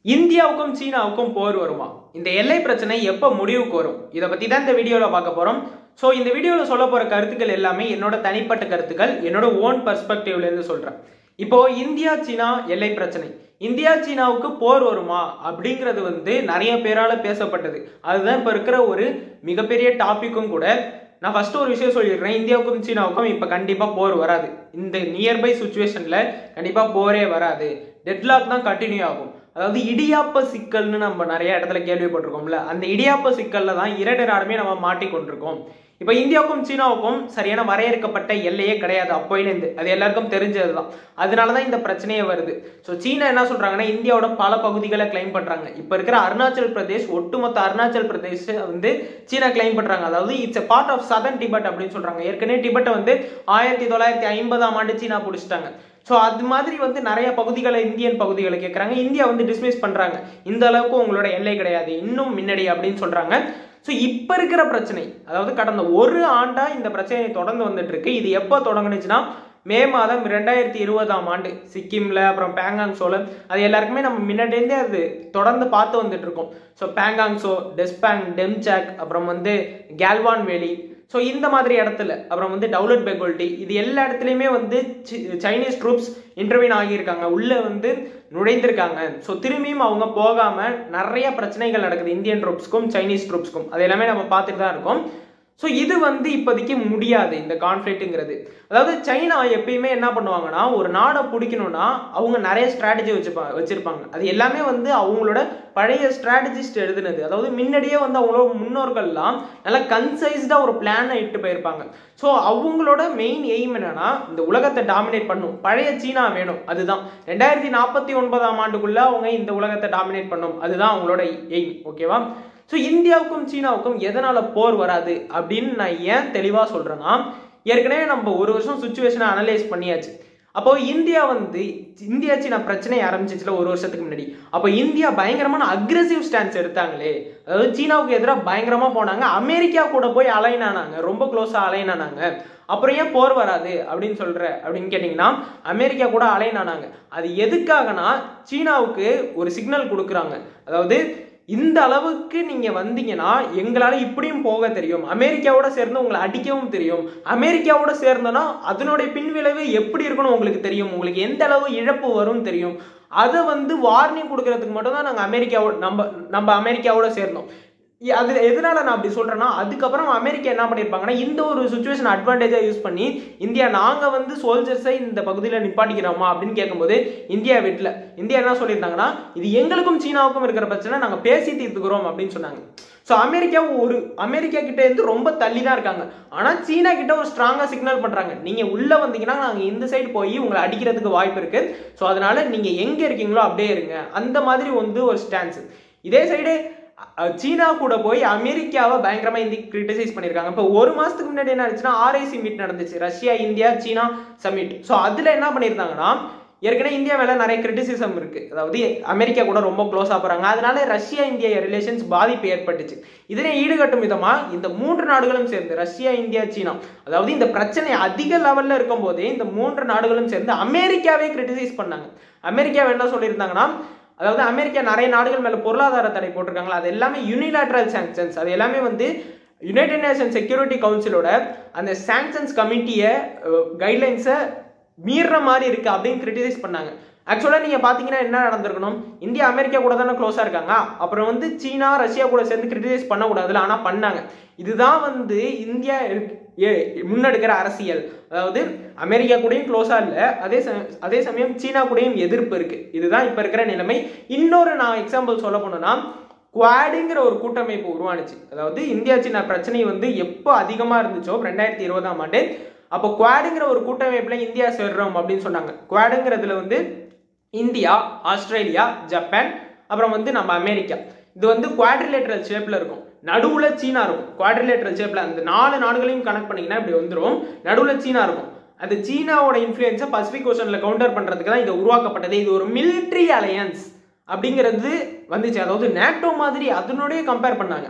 இந்தியாவுக்கும் சீனாவுக்கும் போர் வருமா இந்த எல்லை பிரச்சனை எப்போ முடிவுக்கு வரும் இதை பற்றி தான் இந்த வீடியோவில் பார்க்க போகிறோம் ஸோ இந்த வீடியோவில் சொல்ல போகிற கருத்துக்கள் எல்லாமே என்னோட தனிப்பட்ட கருத்துக்கள் என்னோட ஓன் பர்ஸ்பெக்டிவ்லேருந்து சொல்கிறேன் இப்போ இந்தியா சீனா எல்லை பிரச்சனை இந்தியா சீனாவுக்கு போர் வருமா அப்படிங்கிறது வந்து நிறைய பேரால் பேசப்பட்டது அதுதான் இப்போ இருக்கிற ஒரு மிகப்பெரிய டாப்பிக்கும் கூட நான் ஃபர்ஸ்ட் ஒரு விஷயம் சொல்லிடுறேன் இந்தியாவுக்கும் சீனாவுக்கும் இப்போ கண்டிப்பாக போர் வராது இந்த நியர்பை சுச்சுவேஷனில் கண்டிப்பாக போரே வராது டெட்லாக் தான் கண்டினியூ ஆகும் அதாவது இடியாப்ப சிக்கல்னு நம்ம நிறைய இடத்துல கேள்விப்பட்டிருக்கோம்ல அந்த இடியாப்ப சிக்கல்ல தான் இரண்டு நாடுமே நம்ம மாட்டிக்கொண்டிருக்கோம் இப்போ இந்தியாவுக்கும் சீனாவுக்கும் சரியான வரையறுக்கப்பட்ட எல்லையே கிடையாது அப்போயிலேருந்து அது எல்லாருக்கும் தெரிஞ்சது தான் அதனால தான் இந்த பிரச்சனையே வருது ஸோ சீனா என்ன சொல்றாங்கன்னா இந்தியாவோட பல பகுதிகளை கிளைம் பண்றாங்க இப்போ இருக்கிற அருணாச்சல் பிரதேஷ் ஒட்டுமொத்த அருணாச்சல் பிரதேஷ் வந்து சீனா கிளைம் பண்றாங்க அதாவது it's a part of southern Tibet அப்படின்னு சொல்றாங்க ஏற்கனவே டிபெட்டை வந்து ஆயிரத்தி தொள்ளாயிரத்தி ஐம்பதாம் ஆண்டு சீனா பிடிச்சிட்டாங்க ஸோ அது மாதிரி வந்து நிறைய பகுதிகளை இந்தியன் பகுதிகளை கேட்குறாங்க இந்தியா வந்து டிஸ்மிஸ் பண்ணுறாங்க இந்த அளவுக்கு உங்களோட எல்லை கிடையாது இன்னும் முன்னாடி அப்படின்னு சொல்கிறாங்க ஸோ இப்போ இருக்கிற பிரச்சனை அதாவது கடந்த ஒரு ஆண்டாக இந்த பிரச்சனை தொடர்ந்து வந்துட்டு இருக்கு இது எப்போ தொடங்குனுச்சுன்னா மே மாதம் ரெண்டாயிரத்தி இருபதாம் ஆண்டு சிக்கிம்ல அப்புறம் பேங்காங் சோல அது எல்லாருக்குமே நம்ம முன்னாடியிருந்தே அது தொடர்ந்து பார்த்து வந்துட்டு இருக்கோம் ஸோ பேங்காங் சோ டெஸ்பேங் டெம்சாக் அப்புறம் வந்து கேல்வான் வேலி ஸோ இந்த மாதிரி இடத்துல அப்புறம் வந்து டவுலட் பெகோல்டி இது எல்லா இடத்துலையுமே வந்து சைனீஸ் ட்ரூப்ஸ் இன்டர்வியூன் ஆகியிருக்காங்க உள்ளே வந்து நுழைந்திருக்காங்க ஸோ திரும்பியும் அவங்க போகாமல் நிறைய பிரச்சனைகள் நடக்குது இந்தியன் ட்ரூப்ஸ்க்கும் சைனீஸ் ட்ரூப்ஸ்க்கும் அது எல்லாமே நம்ம பார்த்துட்டு தான் இருக்கோம் ஸோ இது வந்து இப்போதைக்கு முடியாது இந்த கான்ஃப்ளிக்ட்டுங்கிறது அதாவது சைனா எப்பயுமே என்ன பண்ணுவாங்கன்னா ஒரு நாடை பிடிக்கணும்னா அவங்க நிறைய ஸ்ட்ராட்டஜி வச்சுப்பா வச்சிருப்பாங்க அது எல்லாமே வந்து அவங்களோட பழைய ஸ்ட்ராட்டஜிஸ்ட் எழுதுனது அதாவது முன்னாடியே வந்து அவங்களோட முன்னோர்கள்லாம் நல்லா கன்சைஸ்டாக ஒரு பிளானை இட்டு போயிருப்பாங்க ஸோ அவங்களோட மெயின் எய்ம் என்னன்னா இந்த உலகத்தை டாமினேட் பண்ணும் பழைய சீனா வேணும் அதுதான் ரெண்டாயிரத்தி நாற்பத்தி ஒன்பதாம் ஆண்டுக்குள்ள அவங்க இந்த உலகத்தை டாமினேட் பண்ணும் அதுதான் அவங்களோட எய்ம் ஓகேவா ஸோ இந்தியாவுக்கும் சீனாவுக்கும் எதனால போர் வராது அப்படின்னு நான் ஏன் தெளிவாக சொல்றேன்னா ஏற்கனவே நம்ம ஒரு வருஷம் சுச்சுவேஷனை அனலைஸ் பண்ணியாச்சு அப்போ இந்தியா வந்து இந்தியா சீனா பிரச்சனை ஆரம்பிச்சிச்சுல ஒரு வருஷத்துக்கு முன்னாடி அப்போ இந்தியா பயங்கரமான அக்ரெசிவ் ஸ்டான்ஸ் எடுத்தாங்களே அதாவது சீனாவுக்கு எதிராக பயங்கரமா போனாங்க அமெரிக்கா கூட போய் அலைன் ஆனாங்க ரொம்ப க்ளோஸா அலைன் ஆனாங்க அப்புறம் ஏன் போர் வராது அப்படின்னு சொல்ற அப்படின்னு கேட்டிங்கன்னா அமெரிக்கா கூட அலைன் ஆனாங்க அது எதுக்காகனா சீனாவுக்கு ஒரு சிக்னல் கொடுக்குறாங்க அதாவது இந்த அளவுக்கு நீங்க வந்தீங்கன்னா எங்களால இப்படியும் போக தெரியும் அமெரிக்காவோட சேர்ந்து உங்களை அடிக்கவும் தெரியும் அமெரிக்காவோட சேர்ந்தோன்னா அதனுடைய பின்விளைவு எப்படி இருக்குன்னு உங்களுக்கு தெரியும் உங்களுக்கு எந்த அளவு இழப்பு வரும் தெரியும் அதை வந்து வார்னிங் கொடுக்கறதுக்கு மட்டும் தான் நாங்கள் அமெரிக்காவோட நம்ம நம்ம அமெரிக்காவோட சேர்ந்தோம் அது எதனால நான் அப்படி சொல்றேன்னா அதுக்கப்புறம் அமெரிக்கா என்ன பண்ணியிருப்பாங்கன்னா இந்த ஒரு சுச்சுவேஷன் அட்வான்டேஜா யூஸ் பண்ணி இந்தியா நாங்க வந்து சோல்ஜர்ஸை இந்த பகுதியில் நிப்பாட்டிக்கிறோமா அப்படின்னு கேட்கும்போது இந்தியா வீட்டில் இந்தியா என்ன சொல்லியிருந்தாங்கன்னா இது எங்களுக்கும் சீனாவுக்கும் இருக்கிற பிரச்சனை நாங்கள் பேசி தீர்த்துக்கிறோம் அப்படின்னு சொன்னாங்க ஸோ அமெரிக்கா ஒரு அமெரிக்கா கிட்ட இருந்து ரொம்ப தள்ளி தான் இருக்காங்க ஆனால் சீனா கிட்ட ஒரு ஸ்ட்ராங்காக சிக்னல் பண்ணுறாங்க நீங்கள் உள்ளே வந்தீங்கன்னா நாங்கள் இந்த சைடு போய் உங்களை அடிக்கிறதுக்கு வாய்ப்பு இருக்கு ஸோ அதனால நீங்கள் எங்கே இருக்கீங்களோ அப்படியே இருங்க அந்த மாதிரி வந்து ஒரு ஸ்டான்ஸ் இதே சைடு சீனா கூட போய் அமெரிக்காவை பயங்கரமா இந்தி கிரிட்டிசைஸ் பண்ணியிருக்காங்க இப்போ ஒரு மாசத்துக்கு முன்னாடி என்ன ஆச்சுன்னா ஆர்ஐசி மீட் நடந்துச்சு ரஷ்யா இந்தியா சீனா சமிட் ஸோ அதுல என்ன பண்ணியிருந்தாங்கன்னா ஏற்கனவே இந்தியா மேல நிறைய கிரிட்டிசிசம் இருக்கு அதாவது அமெரிக்கா கூட ரொம்ப க்ளோஸா போறாங்க அதனால ரஷ்யா இந்தியா ரிலேஷன்ஸ் பாதிப்பு ஏற்பட்டுச்சு இதனை ஈடுகட்டும் விதமா இந்த மூன்று நாடுகளும் சேர்ந்து ரஷ்யா இந்தியா சீனா அதாவது இந்த பிரச்சனை அதிக லெவல்ல இருக்கும் போதே இந்த மூன்று நாடுகளும் சேர்ந்து அமெரிக்காவே கிரிட்டிசைஸ் பண்ணாங்க அமெரிக்கா என்ன சொல்லியிருந்தாங்கன்னா அதாவது அமெரிக்கா நிறைய நாடுகள் மேல பொருளாதார தடை போட்டிருக்காங்களா அது எல்லாமே யூனிலாட்ரல் சாங்ஷன்ஸ் அது எல்லாமே வந்து யுனைடெட் நேஷன் செக்யூரிட்டி கவுன்சிலோட அந்த சாங்ஷன்ஸ் கமிட்டியை கைட்லைன்ஸை மீறுற மாதிரி இருக்கு அப்படின்னு கிரிட்டிசைஸ் பண்ணாங்க ஆக்சுவலாக நீங்கள் பார்த்தீங்கன்னா என்ன நடந்திருக்கணும் இந்தியா அமெரிக்கா கூட தானே க்ளோஸாக இருக்காங்க அப்புறம் வந்து சீனா ரஷ்யா கூட சேர்ந்து கிரிட்டிசைஸ் பண்ணக்கூடாதுல ஆனால் பண்ணாங்க இதுதான் வந்து இந்தியா முன்னெடுக்கிற அரசியல் அதாவது அமெரிக்கா கூடயும் க்ளோஸாக இல்லை அதே அதே சமயம் சீனா கூடயும் எதிர்ப்பு இருக்கு இதுதான் இப்போ இருக்கிற நிலைமை இன்னொரு நான் எக்ஸாம்பிள் சொல்ல போனோம்னா குவாடுங்கிற ஒரு கூட்டமைப்பு உருவானுச்சு அதாவது இந்தியா சீனா பிரச்சனை வந்து எப்போ அதிகமாக இருந்துச்சோ ரெண்டாயிரத்தி இருபதாம் ஆண்டு அப்போ குவாடுங்கிற ஒரு கூட்டமைப்பில் இந்தியா சேர்றோம் அப்படின்னு சொன்னாங்க குவாடுங்கிறதுல வந்து இந்தியா ஆஸ்திரேலியா ஜப்பான் அப்புறம் வந்து நம்ம அமெரிக்கா இது வந்து குவாட்ரிலேட்டரல் ஷேப்பில் இருக்கும் நடுவில் சீனா இருக்கும் குவாட்ரிலேட்டரல் ஷேப்பில் அந்த நாலு நாடுகளையும் கனெக்ட் பண்ணிங்கன்னா இப்படி வந்துடும் நடுவில் சீனா இருக்கும் அது சீனாவோட இன்ஃப்ளூயன்ஸை பசிபிக் ஓஷனில் கவுண்டர் பண்ணுறதுக்கு தான் இது உருவாக்கப்பட்டது இது ஒரு மிலிட்ரி அலையன்ஸ் அப்படிங்கிறது வந்துச்சு அதாவது நேட்டோ மாதிரி அதனுடைய கம்பேர் பண்ணாங்க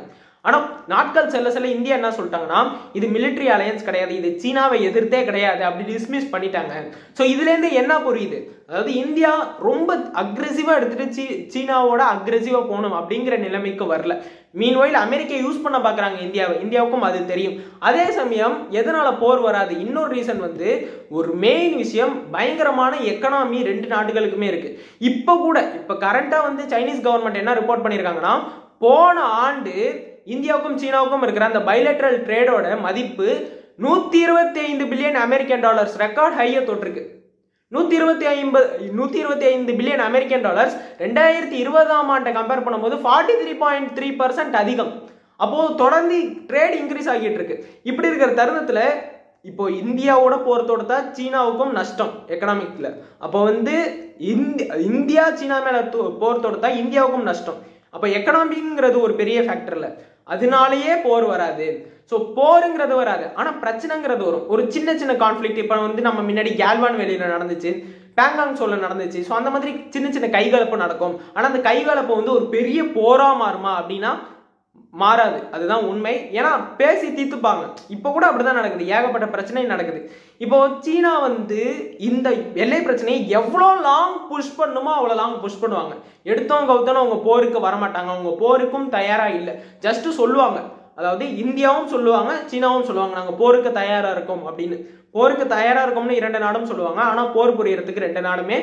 ஆனா நாட்கள் செல்ல செல்ல இந்தியா என்ன சொல்லிட்டாங்கன்னா இது மிலிட்டரி அலையன்ஸ் கிடையாது இது சீனாவை எதிர்த்தே கிடையாது அப்படி டிஸ்மிஸ் பண்ணிட்டாங்க ஸோ இதுல இருந்து என்ன புரியுது அதாவது இந்தியா ரொம்ப அக்ரெசிவா எடுத்துட்டு சீ சீனாவோட அக்ரெசிவா போகணும் அப்படிங்கிற நிலைமைக்கு வரல மீன்வைல் அமெரிக்கா யூஸ் பண்ண பார்க்குறாங்க இந்தியாவை இந்தியாவுக்கும் அது தெரியும் அதே சமயம் எதனால போர் வராது இன்னொரு ரீசன் வந்து ஒரு மெயின் விஷயம் பயங்கரமான எக்கனாமி ரெண்டு நாடுகளுக்குமே இருக்கு இப்போ கூட இப்போ கரண்டா வந்து சைனீஸ் கவர்மெண்ட் என்ன ரிப்போர்ட் பண்ணியிருக்காங்கன்னா போன ஆண்டு இந்தியாவுக்கும் சீனாவுக்கும் இருக்கிற அந்த பைலேட்ரல் ட்ரேடோட மதிப்பு நூத்தி இருபத்தி ஐந்து பில்லியன் அமெரிக்கன் டாலர்ஸ் ரெக்கார்ட் ஹையை தொட்டிருக்கு நூத்தி இருபத்தி ஐம்பது நூத்தி இருபத்தி ஐந்து பில்லியன் அமெரிக்கன் டாலர்ஸ் ரெண்டாயிரத்தி இருபதாம் ஆண்டை கம்பேர் பண்ணும்போது forty three point three percent அதிகம் அப்போ தொடர்ந்து ட்ரேட் இன்க்ரீஸ் ஆகிட்டு இருக்கு இப்படி இருக்கிற தருணத்துல இப்போ இந்தியாவோட போறதோட தான் சீனாவுக்கும் நஷ்டம் எக்கனாமிக்ல அப்போ வந்து இந்தியா சீனா மேல போறதோட தான் இந்தியாவுக்கும் நஷ்டம் அப்போ எக்கனாமிங்கிறது ஒரு பெரிய ஃபேக்டர்ல அதனாலேயே போர் வராது ஸோ போருங்கிறது வராது ஆனால் பிரச்சனைங்கிறது வரும் ஒரு சின்ன சின்ன கான்ஃப்ளிக்ட் இப்போ வந்து நம்ம முன்னாடி கேல்வான் வெளியில் நடந்துச்சு பேங்காங் சோல நடந்துச்சு ஸோ அந்த மாதிரி சின்ன சின்ன கைகலப்பு நடக்கும் ஆனால் அந்த கைகலப்பு வந்து ஒரு பெரிய போரா மாறுமா அப்படின்னா மாறாது அதுதான் உண்மை ஏன்னா பேசி தீர்த்துப்பாங்க இப்போ கூட அப்படிதான் நடக்குது ஏகப்பட்ட பிரச்சனை நடக்குது இப்போ சீனா வந்து இந்த எல்லை பிரச்சனையை எவ்வளோ லாங் புஷ் பண்ணுமோ அவ்வளோ லாங் புஷ் பண்ணுவாங்க எடுத்தவங்க கவுத்தனும் அவங்க போருக்கு வரமாட்டாங்க அவங்க போருக்கும் தயாராக இல்லை ஜஸ்ட் சொல்லுவாங்க அதாவது இந்தியாவும் சொல்லுவாங்க சீனாவும் சொல்லுவாங்க நாங்கள் போருக்கு தயாராக இருக்கோம் அப்படின்னு போருக்கு தயாராக இருக்கோம்னு இரண்டு நாடும் சொல்லுவாங்க ஆனால் போர் புரியறதுக்கு ரெண்டு நாடுமே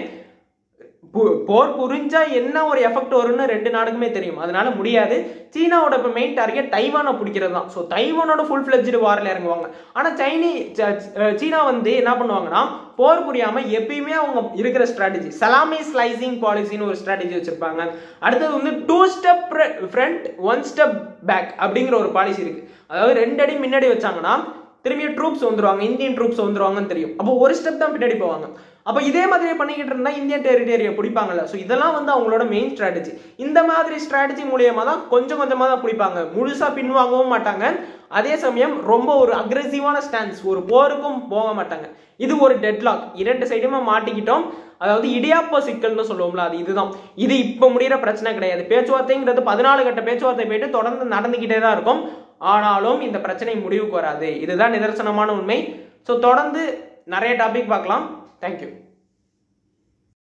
போர் புரிஞ்சா என்ன ஒரு எஃபெக்ட் வரும்னு ரெண்டு நாடுக்குமே தெரியும் அதனால முடியாது சீனாவோட இப்போ மெயின் டார்கெட் தைவானை பிடிக்கிறது தான் ஸோ தைவானோட ஃபுல் ஃபிளெஜ்டு வாரில் இறங்குவாங்க ஆனால் சைனீ சீனா வந்து என்ன பண்ணுவாங்கன்னா போர் புரியாம எப்பயுமே அவங்க இருக்கிற ஸ்ட்ராட்டஜி சலாமி ஸ்லைசிங் பாலிசின்னு ஒரு ஸ்ட்ராட்டஜி வச்சிருப்பாங்க அடுத்தது வந்து two step front one step back அப்படிங்கிற ஒரு பாலிசி இருக்கு அதாவது ரெண்டு அடி முன்னாடி வச்சாங்கன்னா திரும்பிய ட்ரூப்ஸ் வந்துருவாங்க இந்தியன் ட்ரூப்ஸ் வந்துருவாங்கன்னு தெரியும் அப்போ ஒரு ஸ்டெப் தான் பின்னாடி போவாங்க அப்போ இதே மாதிரியே பண்ணிக்கிட்டு இருந்தா இந்தியன் டெரிட்டரியை பிடிப்பாங்கல்ல ஸோ இதெல்லாம் வந்து அவங்களோட மெயின் ஸ்ட்ராட்டஜி இந்த மாதிரி ஸ்ட்ராட்டஜி மூலியமா தான் கொஞ்சம் கொஞ்சமாக தான் பிடிப்பாங்க முழுசா பின்வாங்கவும் மாட்டாங்க அதே சமயம் ரொம்ப ஒரு அக்ரெசிவான ஸ்டான்ஸ் ஒரு போருக்கும் போக மாட்டாங்க இது ஒரு டெட்லாக் இரண்டு சைடுமே மாட்டிக்கிட்டோம் அதாவது இடியாப்ப சிக்கல்னு சொல்லுவோம்ல அது இதுதான் இது இப்போ முடிகிற பிரச்சனை கிடையாது பேச்சுவார்த்தைங்கிறது பதினாலு கட்ட பேச்சுவார்த்தை போயிட்டு தொடர்ந்து நடந்துக்கிட்டே தான் இருக்கும் ஆனாலும் இந்த பிரச்சனை முடிவுக்கு வராது இதுதான் நிதர்சனமான உண்மை ஸோ தொடர்ந்து நிறைய டாபிக் பார்க்கலாம் தேங்க்யூ